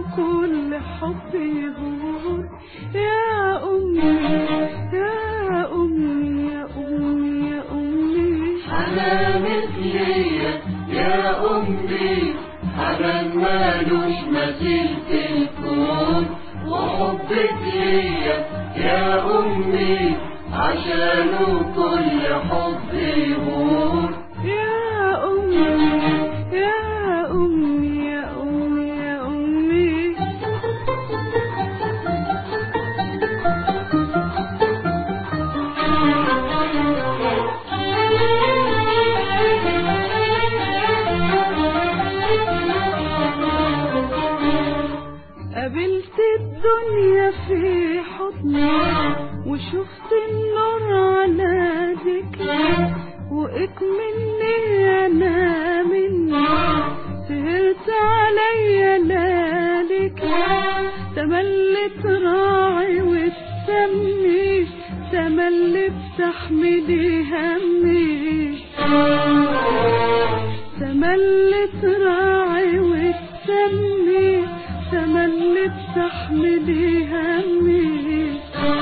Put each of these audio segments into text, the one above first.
كل حب يهون يا أمي يا أمي يا أمي يا أمي حنانك ليا يا أمي حنان مالوش مثيل في الكون وحبك ليا يا أمي عشانه كل حب يهون يا أمي يا أمي يا أمي يا أمي قابلت الدنيا في حضني وشفت النور على ذكري وإكمني أنا مني سهرت عليا ليالك تملت راعي وتسمي تملي بتحملي همي تملت راعي وتسمي تملي بتحملي همي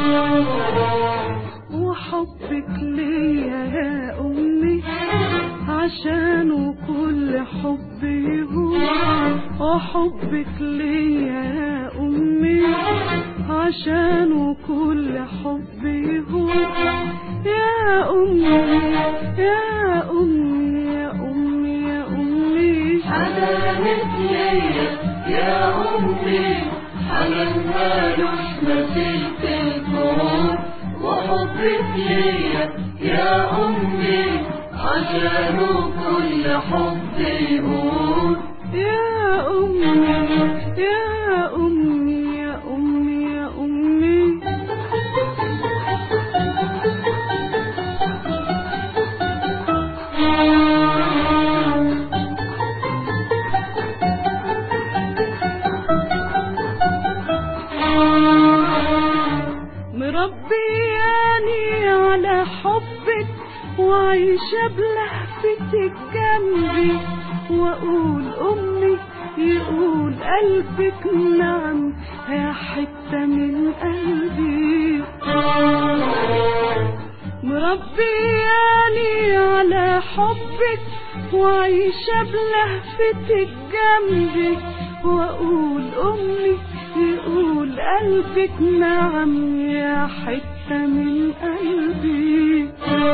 وحبك ليا يا أمي عشانه كل حب يهون وحبك ليا يا أمي عشانه كل حب يهون يا أمي يا أمي يا أمي يا أمي حنانك ليا يا أمي حنان مالوش مثيل في الكون وحبك ليا يا أمي عشانه كل حب يهون يا أمي يا أمي يا أمي يا أمي مربياني على حبك وعايشة بلهفتك جنبي وأقول أمي يقول قلبك نعم يا حتة من قلبي مربياني على حبك وعايشة بلهفتك جنبي وأقول أمي يقول قلبك نعم يا حتة من قلبي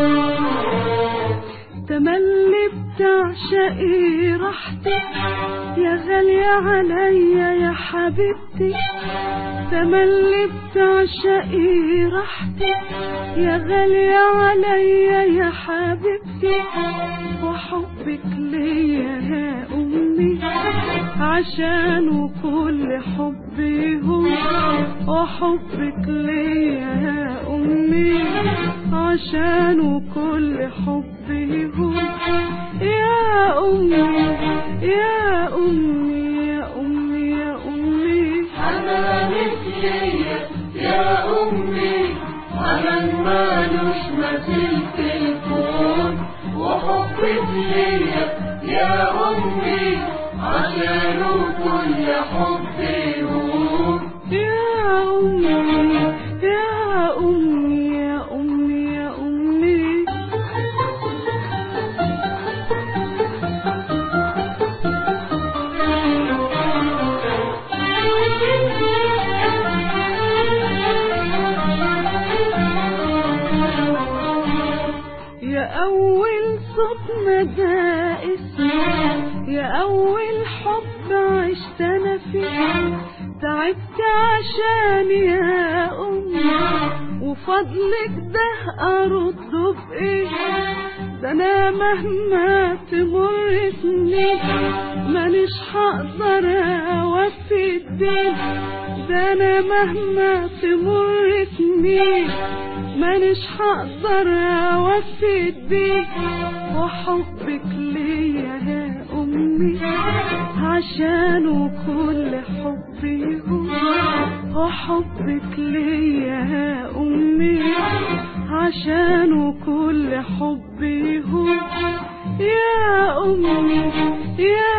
تملي بتعشقي راحتك يا غالية عليا يا حبيبتي تملي بتعشقي راحتك يا غالية عليا يا حبيبتي وحبك ليا يا أمي عشانه كل حب يهون وحبك ليا يا أمي عشانه كل حب يهون يا أمي يا أمي يا أمي يا أمي حنانك ليا يا أمي حنان مالوش مثيل في الكون وحبك ليا يا أمي عشانه كل حب يهون يا أمي يا أمي يا أمي يا أمي يا أول صوت ندى اسمي يا أول حب عشت أنا فيه تعبت عشاني يا أمي وفضلك ده أرده بإيه ده أنا مهما تمر سنين مانيش هقدر أوفي الدين ده أنا مهما تمر سنين مانيش هقدر اوفي بيك وحبك ليا يا امي عشانه كل حب يهون وحبك ليا يا امي عشانه كل حب يهون يا امي يا